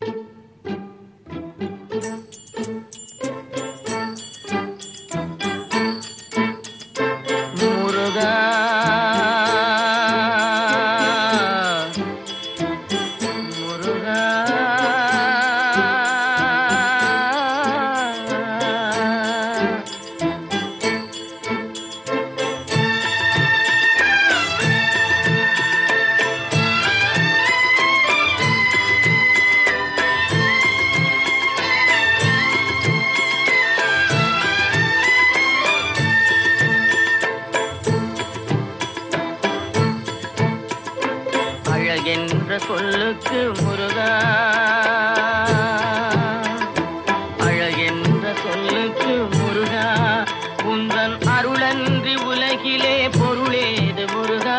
முருகா முருகா அழகென்ற சொல்லுக்கு முருகா அழகென்ற சொல்லுக்கு முருகா உந்தன் அருளன்றி உலகிலே பொருளேது முருகா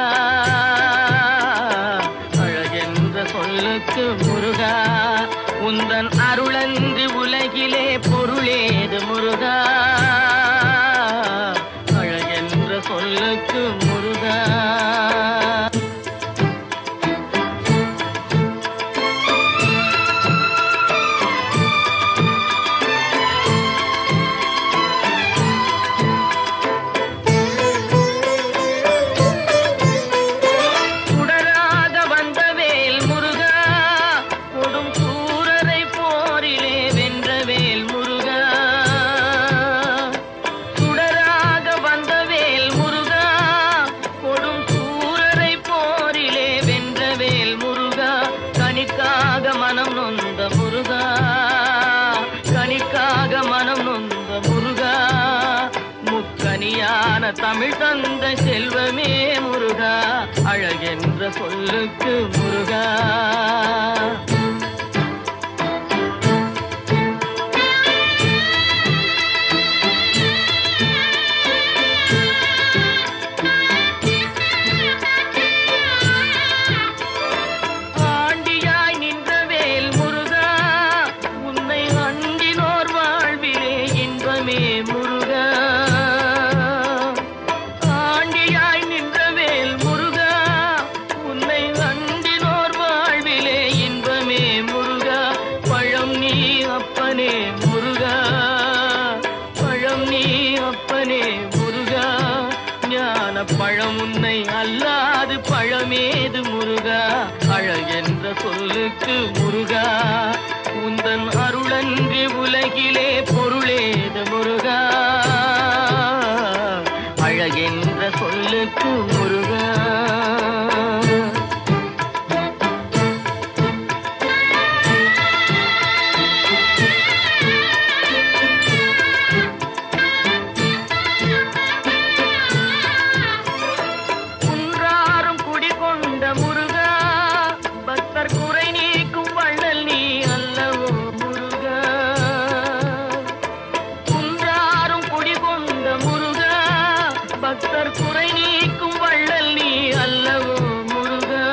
அழகென்ற சொல்லுக்கு முருகா உந்தன் அருளன்றி உலகிலே பொருளேது முருகா அழகென்ற சொல்லுக்கு முருகா சுடராக வந்த வேல் முருகா கொடும் சூரரை போரிலே வென்ற வேல் முருகா சுடராக வந்த வேல் முருகா கொடும் சூரரை போரிலே வென்ற வேல் முருகா கணிக்காக மனம் நொந்த முருகா கணிக்காக மனம் நொந்த முருகா முக்கனியான தமிழ் தந்த செல்வமே முருகா அழகென்ற சொல்லுக்கு முருகா ஆண்டியாய் நின்ற வேல் முருகா உன்னை அண்டினோர் வாழ்விலே இன்பமே முருகா ஆண்டியாய் நின்ற வேல் முருகா உன்னை அண்டினோர் வாழ்விலே இன்பமே முருகா பழம் நீ அப்பனே முருகா பழம் நீ அப்பனே முருகா ஞான பழம் உன்னை அல்லாது பழமேது முருகா அழகென்ற சொல்லுக்கு முருகா உந்தன் அருளன்றி உலகிலே பொருளேது முருகா அழகென்ற சொல்லுக்கு முருகா குன்றாரும் குடிகொண்ட முருகா பக்தர் குறை நீக்கும் வள்ளல் நீ அல்லவோ முருகா குன்றாரும் குடிகொண்ட முருகா பக்தர் குறை நீக்கும் வள்ளல் நீ அல்லவோ முருகா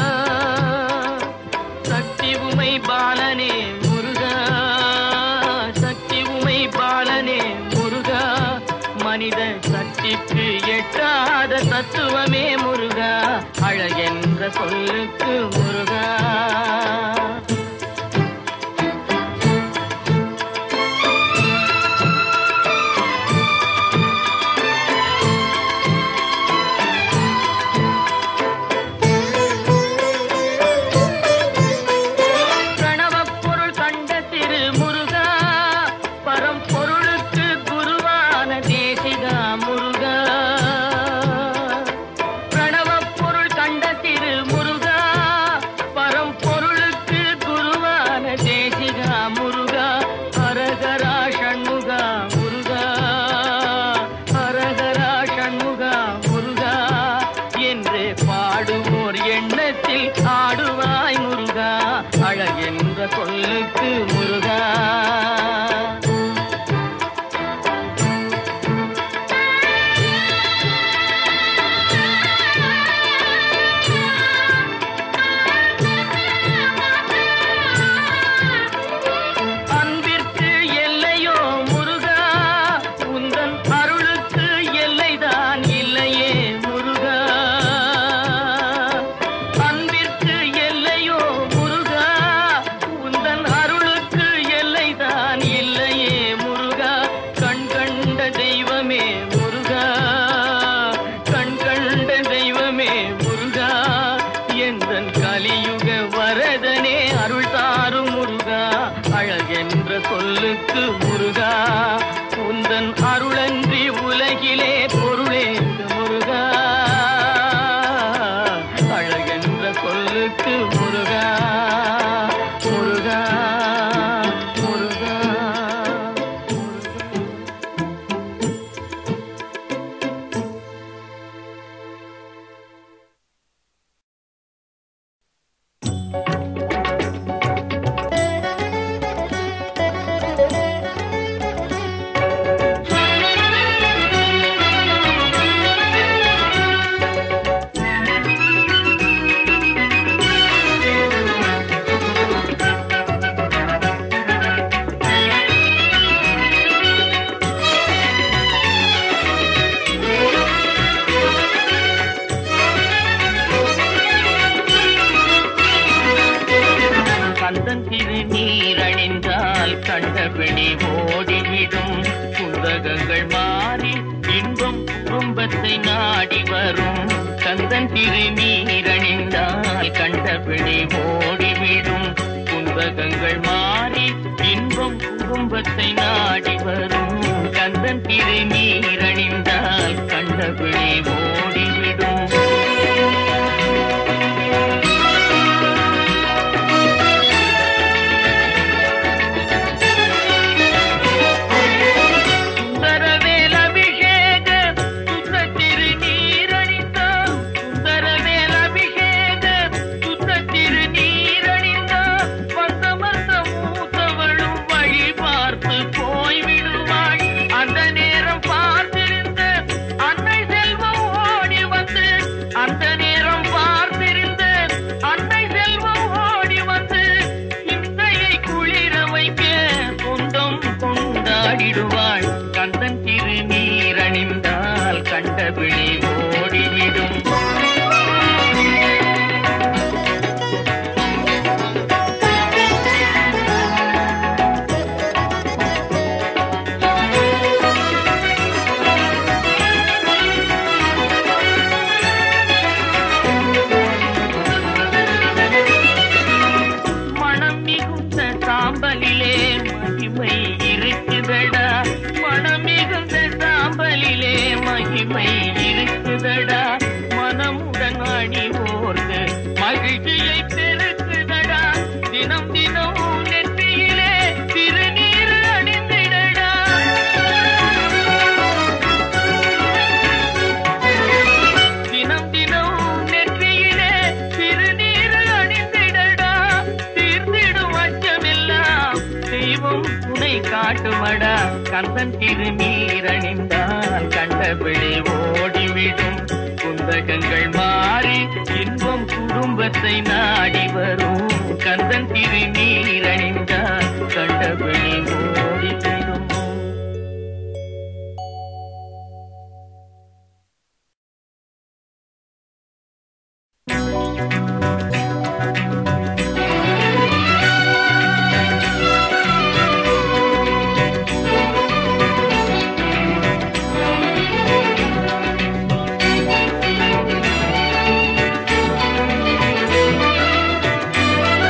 சக்தி உமை பாலனே முருகா சக்தி உமை பாலனே முருகா மனித சக்திக்கு எட்டாத தத்துவமே முருகா அழகென்ற சொல்லுக்கு முருகா பிரணவப் பொருள் கண்ட திரு முருகா பரம்பொருளுக்கு குருவான தேசிகா முருகா பிரணவப் பொருள் கண்ட திரு முருகா பரம்பொருளுக்கு குருவான தேசிகா முருகா ஹரஹரா ஷண்முகா முருகா ஹரஹரா ஷண்முகா முருகா என்று பாடுவோர் எண்ணத்தில் ஆடுவாய் முருகா அழகென்ற சொல்லுக்கு முருகா அன்பிற்கு எல்லையோ முருகா உந்தன் அருளுக்கு எல்லைதான் இல்லையே முருகா அன்பிற்கு எல்லையோ முருகா உந்தன் கந்தன் திருநீர் அணிந்தால் கண்டபிடி ஓடிவிடும் குந்தகங்கள் மாறி இன்பம் குடும்பத்தை நாடி வரும் கந்தன் திருநீர் அணிந்தால் கண்டபிடி ஓடிவிடும் குந்தகங்கள் மாறி இன்பம் குடும்பத்தை நாடி வரும் கந்தன் திருநீர் அணிந்தால் கண்டபிடி ஓடிவிடும் சுந்தரவேல் அபிஷேக சுத்த திருநீரணிந்தார் சுந்தரவேல் அபிஷேக சுத்த திருநீரணிந்தார் வந்த வந்த மூத்தவளும் வழி பார்த்து போய்விடுவாள் அந்த நேரம் பார்த்திருந்த அன்னை செல்வம் ஓடி வந்து அந்த நேரம் பார்த்திருந்த அன்னை செல்வம் ஓடி வந்து சிந்தையை குளிர வைக்க சொந்தம் கொண்டாடிடுவாள் கந்தன் திருநீர் அணிந்தால் கண்டபிடி ஓடிவிடும் மனம் மிகுந்த சாம்பலிலே மகிமை இருக்குதடா மனம் மிகுந்த சாம்பலிலே மகிமை இருக்குதடா மனமுடன் அணிவோர்க்கு மகிழ்ச்சியை பெருக்குதடா தினம் தினம் நெற்றியிலே திருநீர் அணிந்திடடா தினம் தினம் நெற்றியிலே திருநீர் அணிந்திடடா தீர்ந்திடும் அச்சமெல்லாம் தெய்வம் துணை காட்டுமடா கந்தன் திருநீர் அணிந்தால் கண்டபிடி ஓடிவிடும் குந்தகங்கள் மாறி இன்பம் குடும்பத்தை நாடி வரும் கந்தன் திருநீர் அணிந்தால் கண்டபிடி ஓடிவிடும் Thank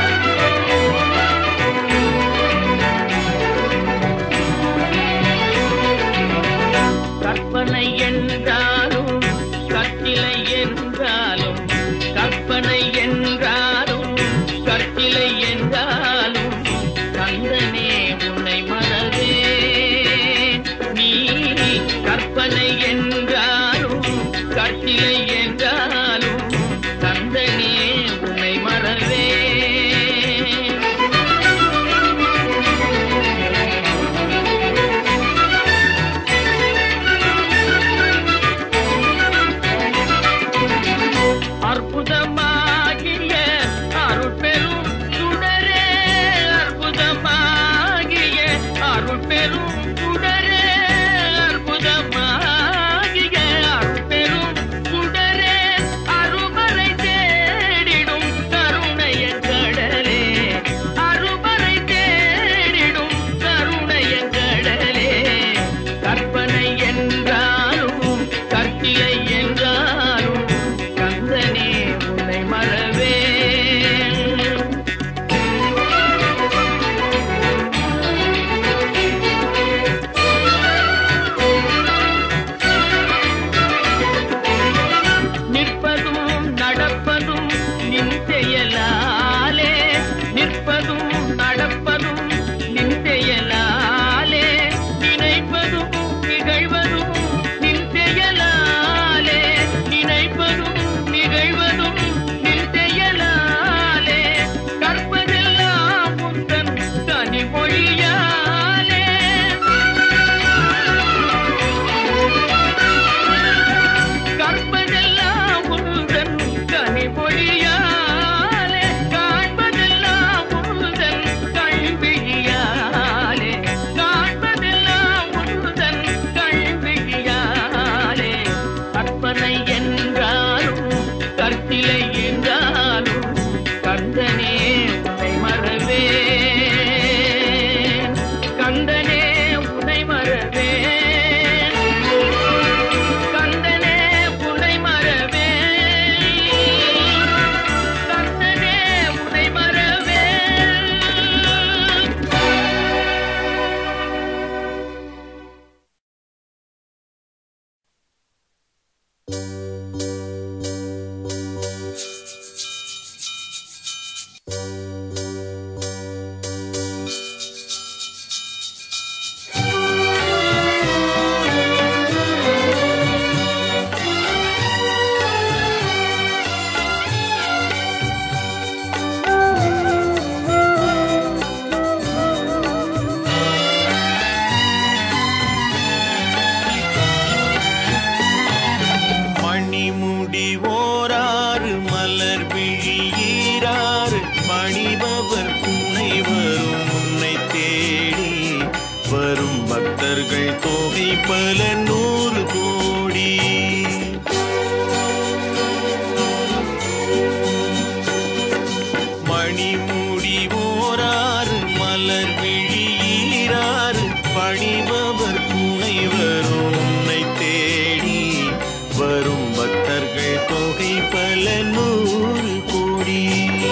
பணிபவர் துணை வரும் உன்னை தேடி வரும் பக்தர்கள் தொகை பல நூறு கோடி மணிமுடி ஓராறு மலர் விழியீராறு பணிபவர் துணை வரும் உன்னை தேடி வரும் பக்தர்கள் தொகை பல நூறு கோடி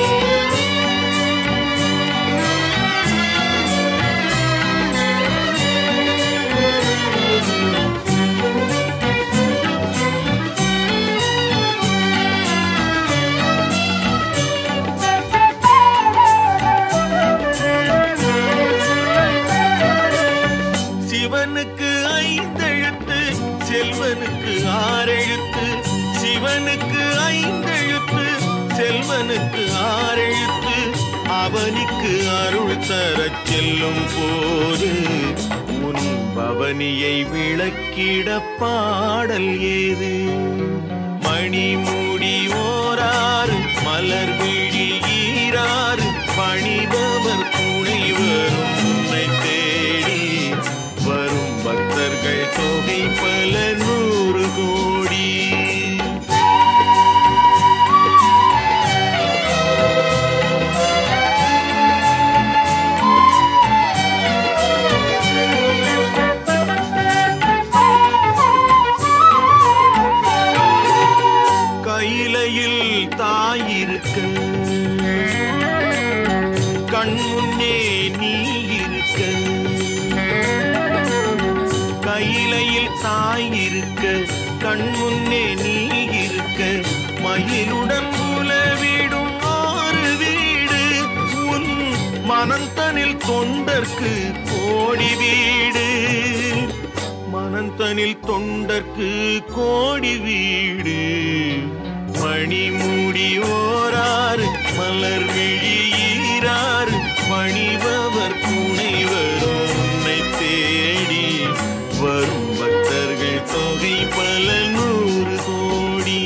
சிவனுக்கு ஐந்தெழுத்து செல்வனுக்கு ஆறெழுத்து சிவனுக்கு ஐந்தெழுத்து செல்வனுக்கு ஆறெழுத்து அவனுக்கு அருள் தரச் செல்லும் போது உன் பவனியை விளக்கிட பாடல் ஏது மணிமுடி ஓராறு மலர் விழி ஈராறு பணிபவர் துணை வரும் உன்னை தேடி வரும் பக்தர்கள் தொகை பல நூறு கோடி கையிலையில் தாயிருக்க கண் முன்னே நீ இருக்க கையிலையில் தாயிருக்க கண் முன்னே நீ இருக்க மயிலுடன் உலவிடும் ஆறு வீடு உன் மனந்தனில் தொண்டர்க்கு கோடி வீடு மனந்தனில் தொண்டர்க்கு கோடி வீடு மணிமுடி ஓராறு மலர் விழி ஈராறு மணிபவர் துணை வரும் உன்னை தேடி வரும் பக்தர்கள் தொகை பல நூறு கோடி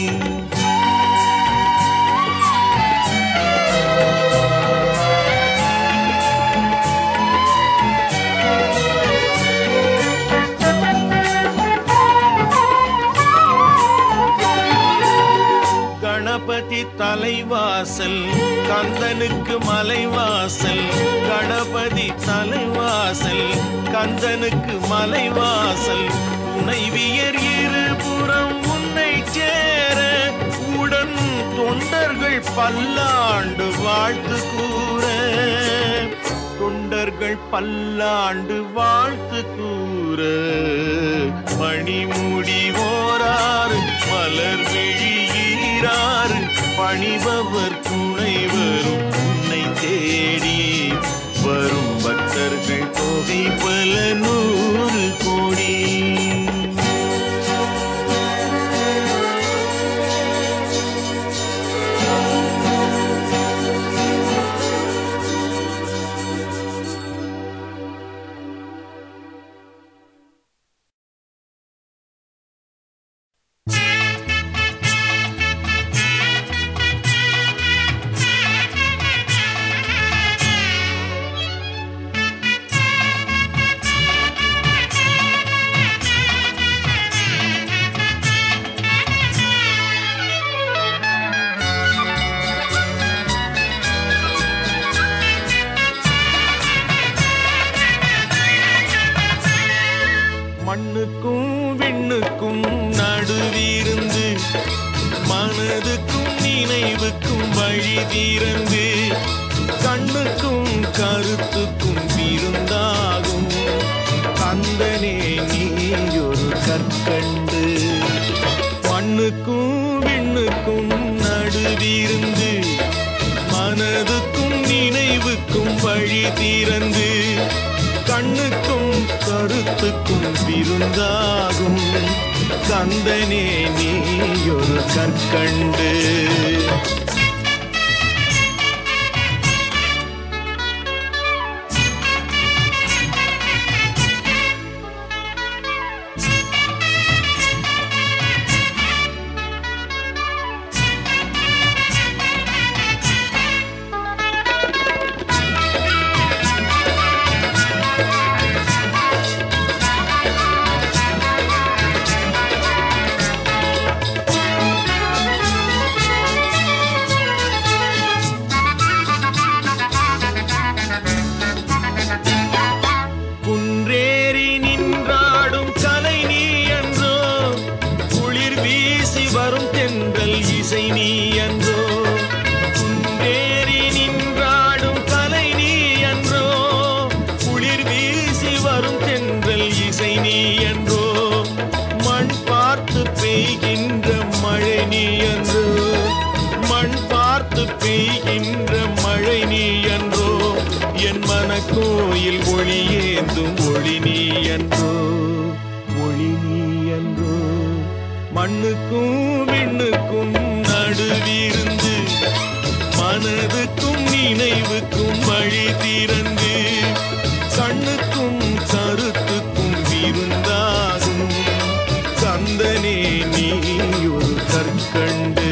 கணபதி தலைவாசல் கந்தனுக்கு மலைவாசல் கணபதி தலைவாசல் கந்தனுக்கு மலைவாசல் துணைவியர் இருபுறம் உன்னை சேர உடன் தொண்டர்கள் பல்லாண்டு வாழ்த்து கூற தொண்டர்கள் பல்லாண்டு வாழ்த்து கூற மணிமுடி ஓராறு மலர் விழி ஈராறு பணிபவர் துணை வரும் உன்னை தேடி வரும் பக்தர்கள் தொகை பல நூறு கோடி மண்ணுக்கும் விண்ணுக்கும் நடுவிருந்து மனதுக்கும் நினைவுக்கும் வழி தீரந்து கண்ணுக்கும் கருத்துக்கும் விருந்தாகும் கந்தனே நீ ஒரு கற்கண்டு மண்ணுக்கும் விண்ணுக்கும் நடுவிருந்து மனதுக்கும் நினைவுக்கும் வழி திறந்து கண்ணுக்கும் கருத்துக்கும் விருந்தாகும் கந்தனே நீ ஒரு கற்கண்டு என் மனக்கோயில் ஒளியேந்தும் ஒளி நீ என்றோ ஒளி நீ என்றோ மண்ணுக்கும் விண்ணுக்கும் நடுவிருந்து மனதுக்கும் நினைவுக்கும் வழி திறந்து கண்ணுக்கும் கருத்துக்கும் விருந்தாகும் கந்தனே நீ ஒரு கற்கண்டு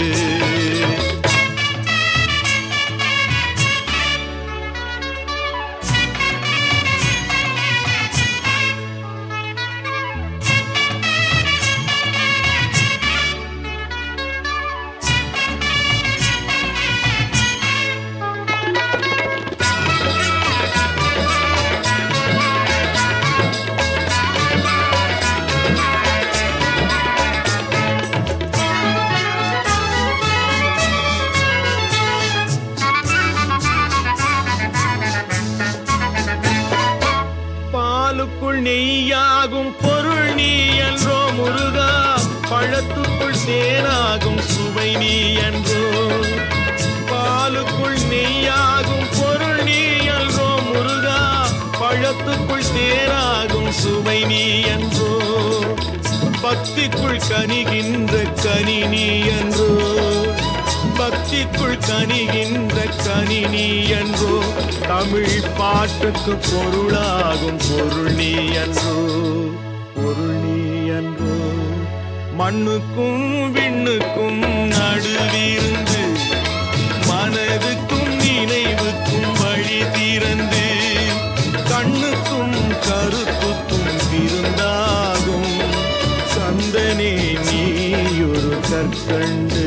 பாலுக்குள் நெய்யாகும் பொருள் நீ என்றோ முருகா பழத்துக்குள் தேனாகும் சுவை நீ என்றோ பாலுக்குள் நெய்யாகும் பொருள் நீ என்றோ முருகா பழத்துக்குள் தேனாகும் சுவை நீ என்றோ பக்திக்குள் கனிகின்ற கனி நீ என்றோ பக்திக்குள் கனிகின்ற கனி நீ என்றோ தமிழ் பாட்டுக்கு பொருளாகும் பொருள் நீ என்றோ பொருள் நீ என்றோ மண்ணுக்கும் விண்ணுக்கும் நடுவிருந்து மனதுக்கும் நினைவுக்கும் வழி திறந்து கண்ணுக்கும் கருத்துக்கும் விருந்தாகும் சந்தனே நீ ஒரு கற்கண்டு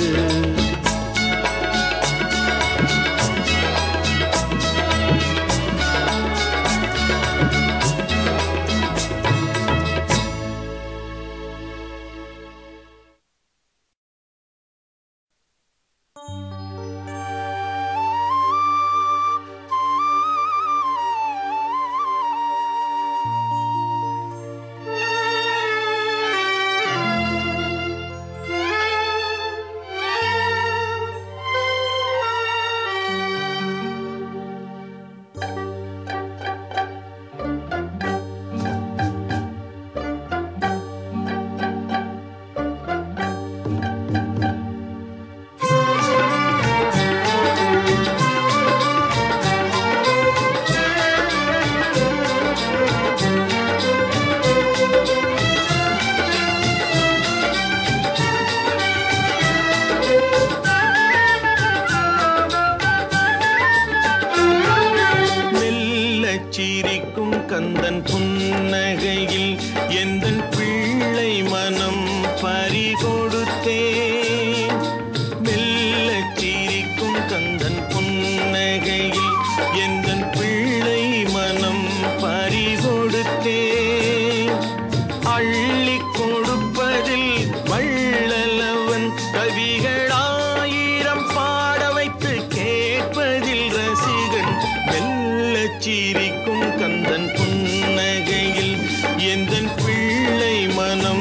மெல்லச் சிரிக்கும் கந்தன் புன்னகையில் எந்தன் பிள்ளை மனம் பறிகொடுத்தேன் மெல்லச் சிரிக்கும் கந்தன் புன்னகையில் எந்தன் பிள்ளை மனம் பறிகொடுத்தேன் அள்ளிக் கொடுப்பதில் வள்ளலவன் கவிகளாயிரம் பாட வைத்து கேட்பதில் ரசிகன் மெல்லச் சிரிக்கும் கந்தன் புன்னகையில் எந்தன் பிள்ளை மனம்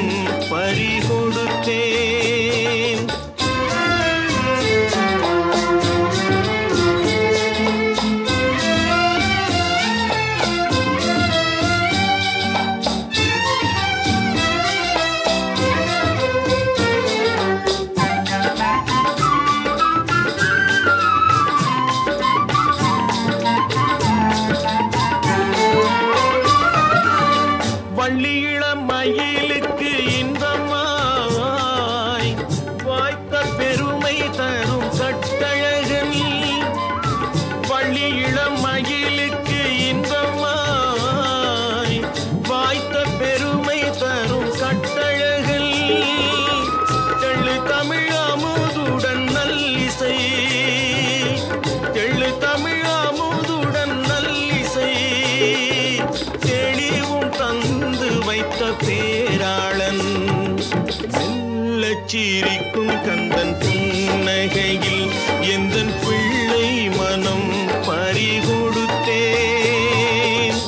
பறிகொடுத்தேன் வள்ளியிளம் மயிலுக்கு இன்பமாய் வாய்த்த பெருமை தரும் கட்டழகன் வள்ளியிளம் மயிலுக்கு இன்பமாய் வாய்த்த பெருமை தரும் கட்டழகன் தெள்ளு தமிழ் அமுதுடன் நல்லிசை தெள்ளு தமிழ் அமுதுடன் நல்லிசை தெளிவும் தந்து வைத்த பேராளன் மெல்லச் சிரிக்கும் கந்தன் புன்னகையில் எந்தன் பிள்ளை மனம் பறிகொடுத்தேன்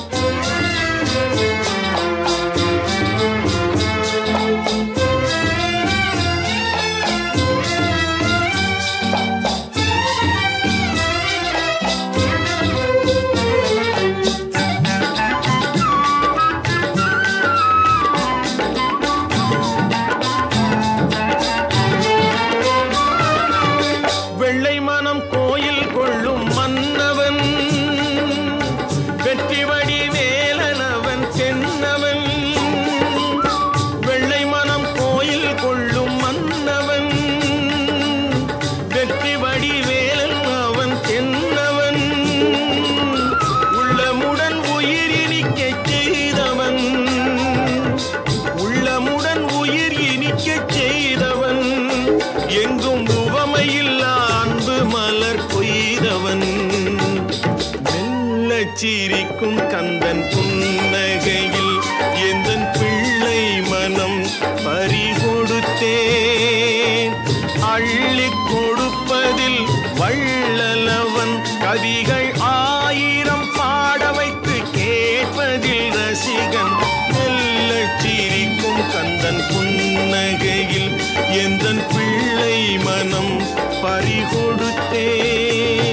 சிரிக்கும் கந்தன் புன்னகையில் எந்தன் பிள்ளை மனம் பறி கொடுத்தேன் அள்ளிக் கொடுப்பதில் வள்ளலவன் கவிகள் ஆயிரம் பாட வைத்து கேட்பதில் ரசிகன் மெல்ல சிரிக்கும் கந்தன் புன்னகையில் எந்தன் பிள்ளை மனம் பறி கொடுத்தேன்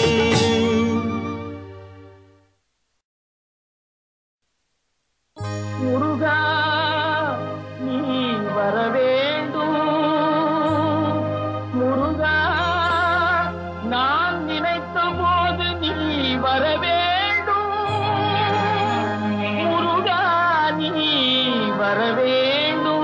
முருகா நீ வர வேண்டும் முருகா நான் நினைத்த போது நீ வர வேண்டும் முருகா நீ வர வேண்டும்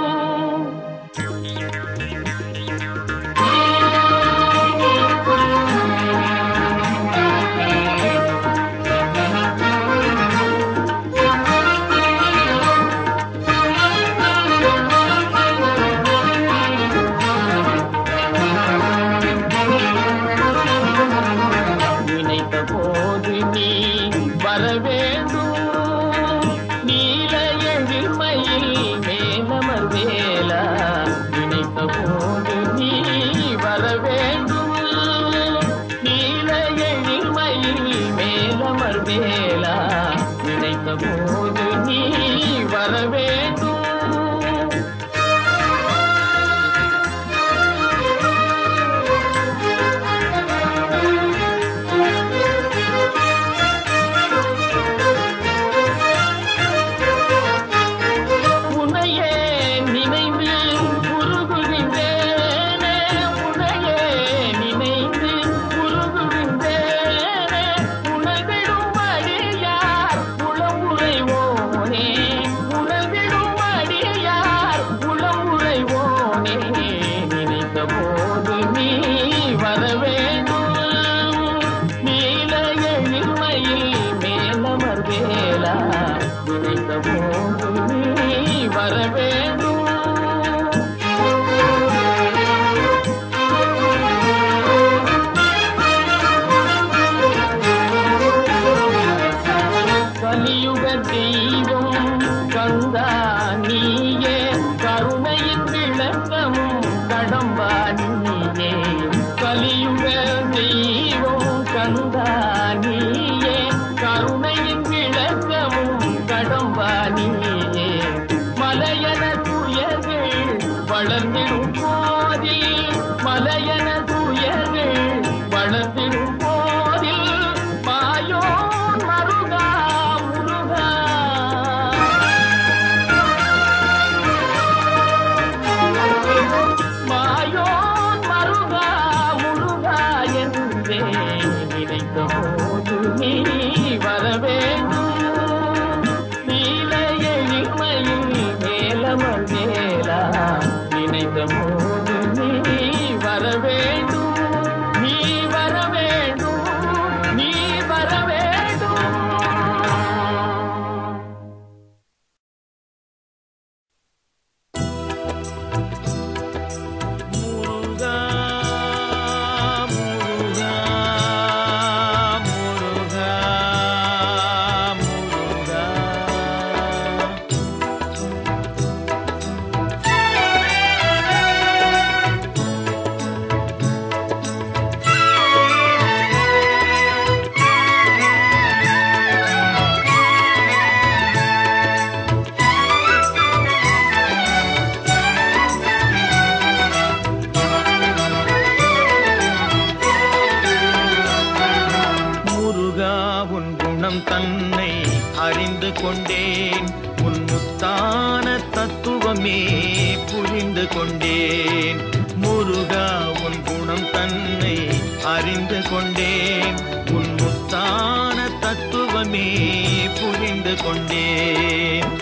நினைத்த போது நீ வர வேண்டும் நீல எழில்மையில் மேலமர் வேலா நினைத்த போது நீ வர வேண்டும் நீல எழில்மையில் மேலமர் வேலா நினைத்த போது நீ வர வேண்டும் உன்னையே நினைந்து உருகுகின்றேனே உன்னையே நினைந்து உருகுகின்றேனே உணர்விடும் அடியார் உளமுறைவோனே உணர்விடும் அடியார் உளமுறைவோனே நினைத்த போது நீ வர வேண்டும் நீல எழில்மையில் மேலமர் வேலா நினைத்த போது நீ வர வேண்டும் கலியுக தெய்வம் கந்தா நீயே கருணையின் விளக்கமும் கடம்பா நீயே கலியுக தெய்வம் கந்தா நீயே கருணையின் விளக்கமும் கடம்பா நீயே மலையன துயர்கள் வளர்ந்திடும் போதில் மலையன துயர்கள் வளர்ந்திடும் போதில் மாயோ மருகா முருகா மாயோ மருகா முருகா என்றே நினைத்த போது நீ வர வேண்டும் நீல எழில்மையில் மேலமர் மேலா நினைத்த போது நீ வர வேண்டும் நீ வர வேண்டும் நீ வர வேண்டும் முருகா முருகா முருகா முருகா முருகா உன் குணம் தன்னை அறிந்து கொண்டேன் உன் முத்தான தத்துவமே புரிந்து கொண்டேன் முருகா உன் குணம் தன்னை அறிந்து கொண்டேன் உன் முத்தான தத்துவமே புரிந்து கொண்டேன்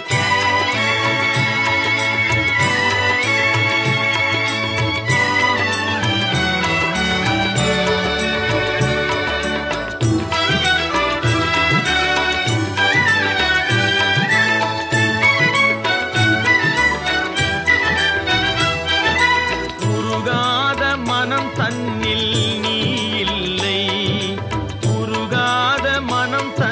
உருகாத மனம் தன்னில் நீ இல்லை உருகாத மனம் தன்னில்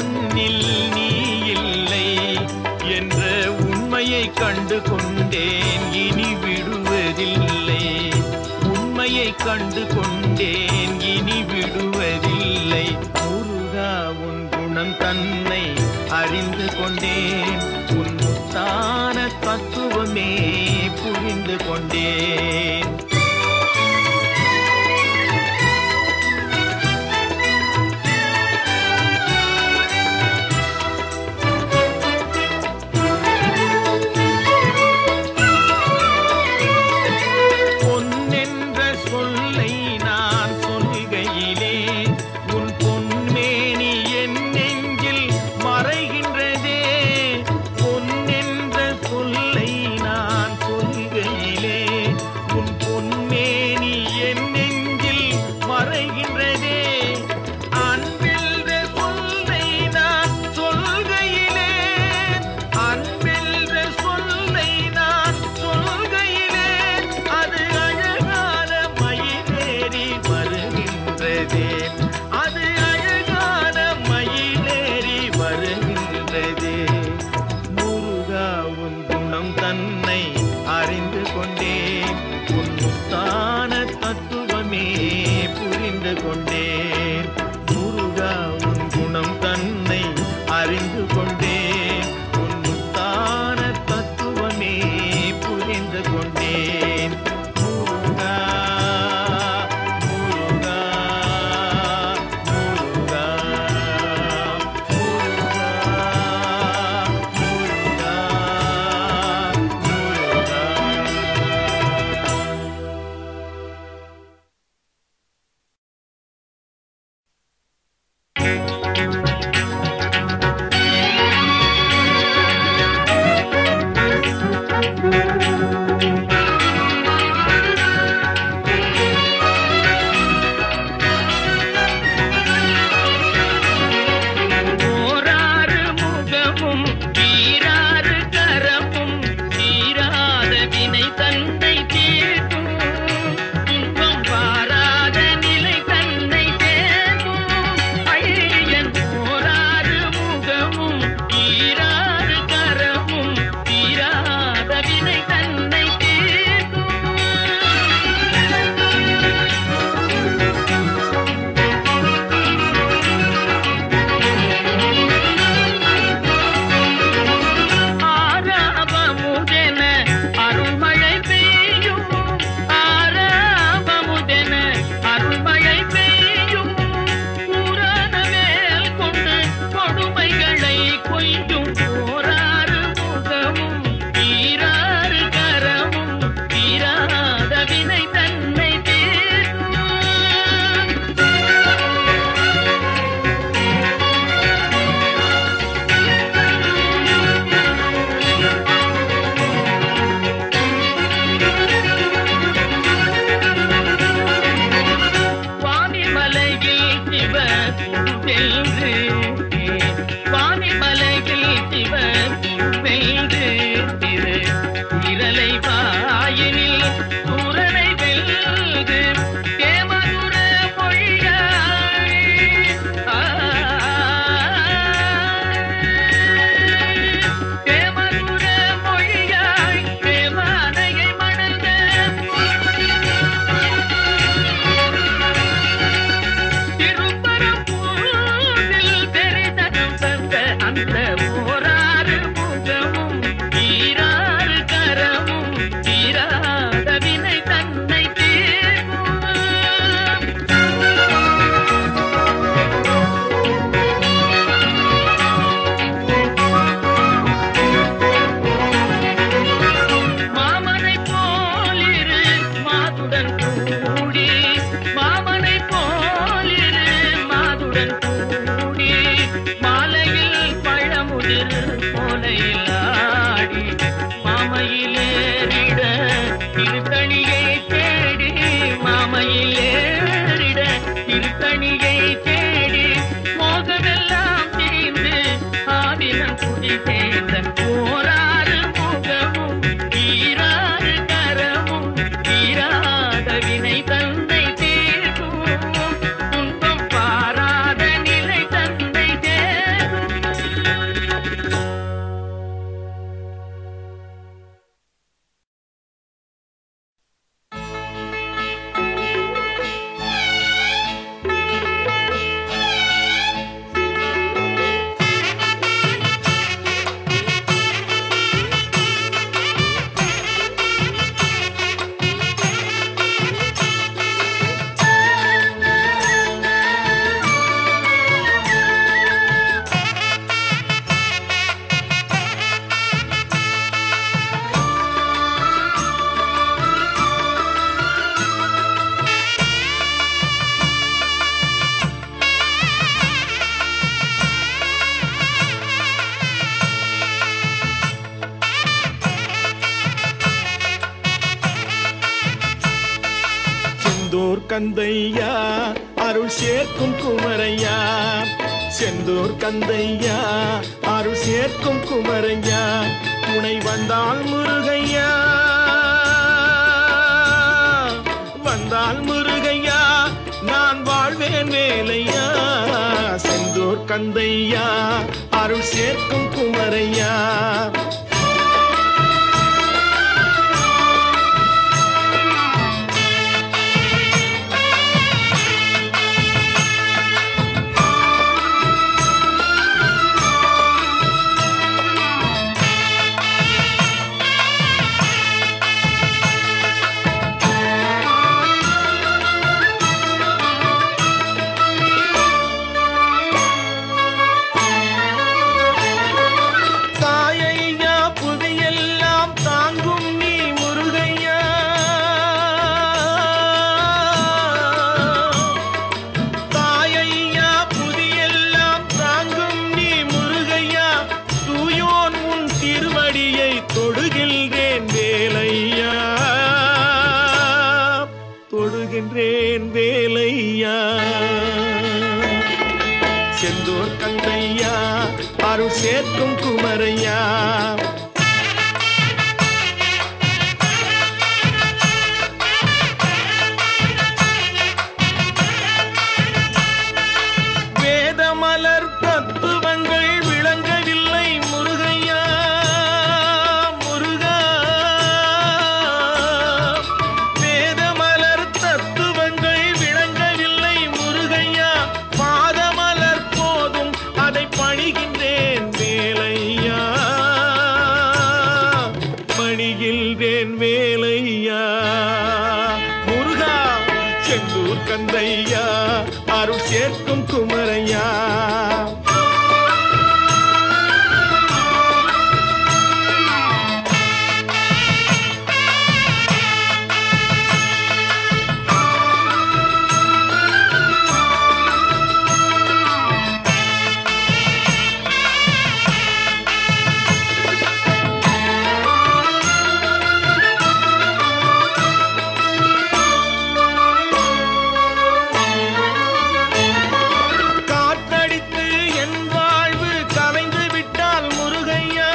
கண்டு கொண்டேன் இனி விடுவதில்லை உண்மையை கண்டு கொண்டேன் இனி விடுவதில்லை முருகா உன் குணம் தன்னை அறிந்து கொண்டேன் உன் முத்தான தத்துவமே புரிந்து கொண்டேன் பொன்னென்ற சொல்லை நான் சொல்கையிலே உன் பொன்மேனி என் நெஞ்சில் மறைகின்றதே பொன்னென்ற சொல்லை நான் சொல்கையிலே உன் பொன்மேனி என் நெஞ்சில் மறைகின்றதே அன்பில்ற சொல்லை நான் சொல்கையிலே அன்பில்ற சொல்லை நான் சொல்கையிலே அது அழகான மயிலேறி வருகின்றதே அது அழகான மயிலேறி வருகின்றதே முருகா உன் குணம் தன்னை அறிந்து கொண்டேன் உன் முத்தான தத்துவமே புரிந்து கொண்டேன் முருகா உன் குணம் தன்னை அறிந்து கொண்டேன் உன் முத்தான தத்துவமே புரிந்து கொண்டேன் முருகா முருகா முருகா முருகா முருகா முருகா ஓராறு முகமும் ஈராறு கரமும் தீராத வினை தன்னை தீர்க்கும் துன்பம் பாராத நிலை தன்னை தேர்க்கும் ஐயன் ஓராறு முகமும் ஈராறு கரமும் தீராத வினை தன்னை தீர்க்கும் ஆராபமுதென அருள்மழை பெய்யும் ஆராபமுதென அருள்மழை பெய்யும் புராண வேல் கொண்டு கொடுமைகளை கொய்யும் ஓராறு முகமும் ஈராறு கரமும் தீராத வினை தன்னை தீர்க்கும் வாணிமலையில் சிவ சென்று வாணிமலையில் சிவ வென்று திரு இரலை வாயினில் சூரனை வெல்து தேமதுர மொழியாய் ஆ, தேமதுர மொழியாய் தேவானையை மணந்த திருப்பரப்பூரில் தெரிதனம் தந்த அந்த ஓராறு முகமும் ஈராறு கரமும் தீராத வினை தன்னை தீர்க்கும் மாமனை போலிரு மாதுடன் கூடி மாமனை போலிரு மாதுடன் கூடி மாலையில் பழமுதிர் போலையில் ஆடி மாமையிலேறிட திருத்தணியை தேடி மாமையிலேறிட திருத்தணியை தேடி மோகமெல்லாம் தீர்ந்து ஆவினம் குடி சேர்ந்த ஓராறு முகமும் ஈராறு கரமும் தீராத வினை தந்தை தீர்க்கும் துன்பம் பாராத நிலை தந்தை தேர்க்கும் கந்தையா அருள் சேர்க்கும் குமரையா செந்தூர் கந்தையா அருள் சேர்க்கும் குமரையா துணை வந்தால் முருகையா வந்தால் முருகையா நான் வாழ்வேன் வேலையா செந்தூர் கந்தையா அருள் சேர்க்கும் குமரையா தாயையா புவியெல்லாம் தாங்கும் நீ முருகையா தாயையா புவியெல்லாம் தாங்கும் நீ முருகையா தூயோன் உன் திருவடியை தொடுகின்றேன் வேலையா தொடுகின்றேன் வேலையா செந்தூர் கந்தையா அருள் சேர்க்கும் குமரையா வேதமலர் தத்துவங்கள் விளங்கவில்லை முருகையா முருகா வேதமலர் தத்துவங்கள் விளங்கவில்லை முருகையா பாதமலர் போதும் அதை பணிகின்றேன் வேலையா பணிகின்றேன் வேலையா முருகா செந்தூர் கந்தையா அருள் சேர்க்கும் குமரையா காற்றடித்து என் வாழ்வு கலைந்து விட்டால் முருகையா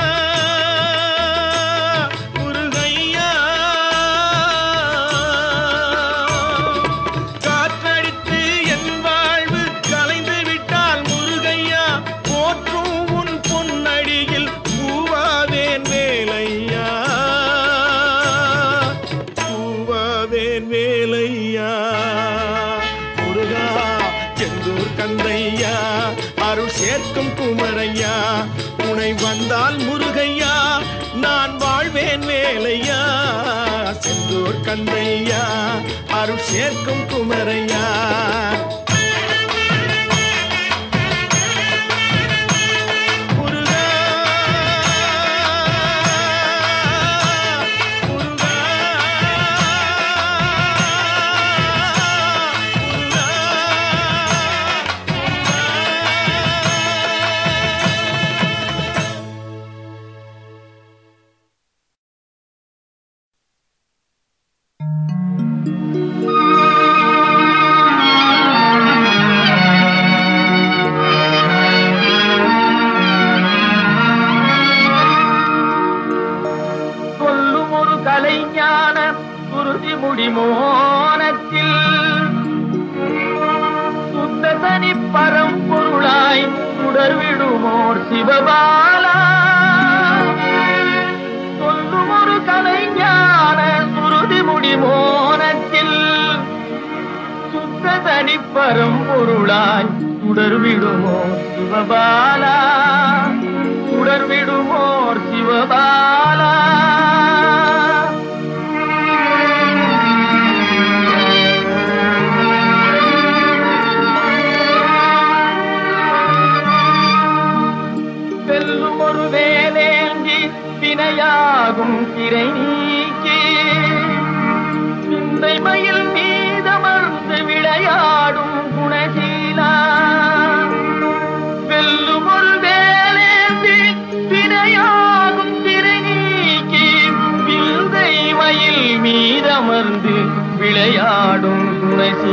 முருகையா காற்றடித்து என் வாழ்வு கலைந்து விட்டால் முருகையா போற்றும் உன் பொன்னடியில் பூவாவேன் வேலையா பூவாவேன் வேலையா முருகா செந்தூர் கந்தையா அருள் சேர்க்கும் குமரையா உனை வந்தால் முருகையா நான் வாழ்வேன் வேலையா செந்தூர் கந்தையா அருள் சேர்க்கும் குமரையா முருகா முருகா சொல்லும் ஒரு கலைஞான குருதி முடிமோனத்தில் சுத்த தனி பரம்பொருளாய் சுடர்விடுமோர் சிவபாலா சொல்லும் ஒரு கலைஞான குருதி முடிமோனத்தில் சுத்த தனி பரம்பொருளாய் சுடர்விடுமோர் சிவபாலா சுடர்விடுமோர் சிவபாலா செல்லும் ஒரு வேலேந்தி வினையாகும் திரை நீக்கி சிந்தை மயில் மீதமர்ந்து விளையாடும் குணசீலா வெல்லும் ஒரு வேலேந்தி வினையாகும் திரை நீக்கி விந்தை மயில் மீதமர்ந்து விளையாடும் குணசீலா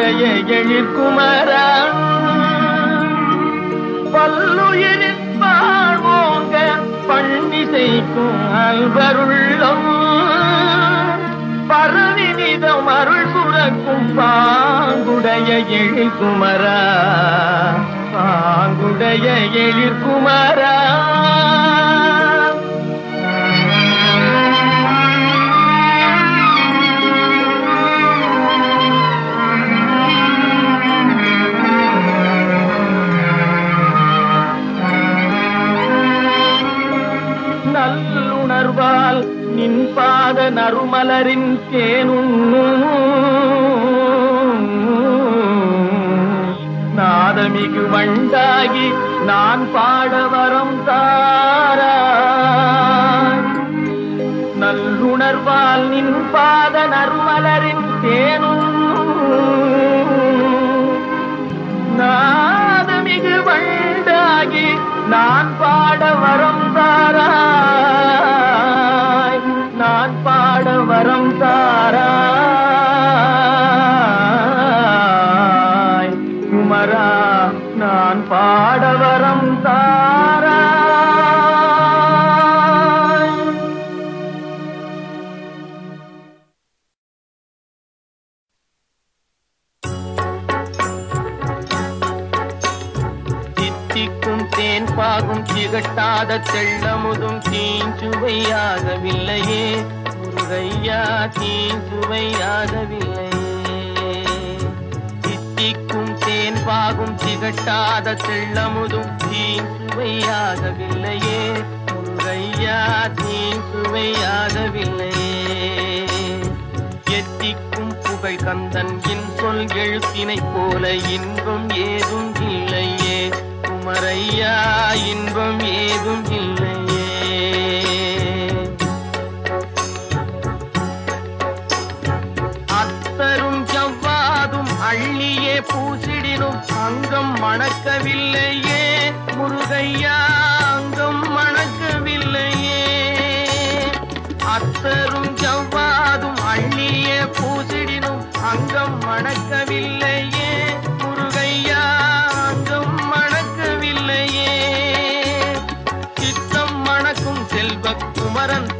பாங்குடைய எழிற்குமரா பல்லுயிரின் வாழ்வோங்க பண்ணிசைக்கும் அல்வருள்ளம் பரவினிதம் அருள் சுரக்கும் பாங்குடைய எழிற்குமரா பாங்குடைய எழிற்குமரா நல்லுணர்வால் நின் பாத நறுமலரின் தேனுண்ணும் நாதமிகு வண்டாகி நான் பாட வரம் தாரா நல்லுணர்வால் நின் பாத நறுமலரின் தேனுண்ணும் நாதமிகு வண்டாகி நான் பாட வரம் தாராய் நான் பாட வரம் தாராய் குமரா நான் பாட வரம் தாராய் தித்திக்கும் தேன் பாகும் திகட்டாத தெள்ளமுதும் தீஞ்சுவையாகவில்லையே முருகையா தீஞ்சுவையாகவில்லையே தித்திக்கும் தேன் பாகும் திகட்டாத தெள்ளமுதும் தீஞ்சுவையாகவில்லையே முருகையா தீஞ்சுவையாகவில்லையே எத்திக்கும் புகழ் கந்தன் என் சொல் எழுத்தினைப் போல இன்பம் ஏதும் இல்லையே குமரையா இன்பம் ஏதும் இல்லையே அத்தரும் ஜவ்வாதும் அள்ளியே பூசிடினும் அங்கம் மணக்கவில்லையே முருகையா அங்கம் மணக்கவில்லையே அத்தரும் ஜவ்வாதும் அள்ளியே பூசிடினும் அங்கம் மணக்கவில்லையே முருகையா அங்கம் மணக்கவில்லையே சித்தம் மணக்கும் செல்வ குமரன்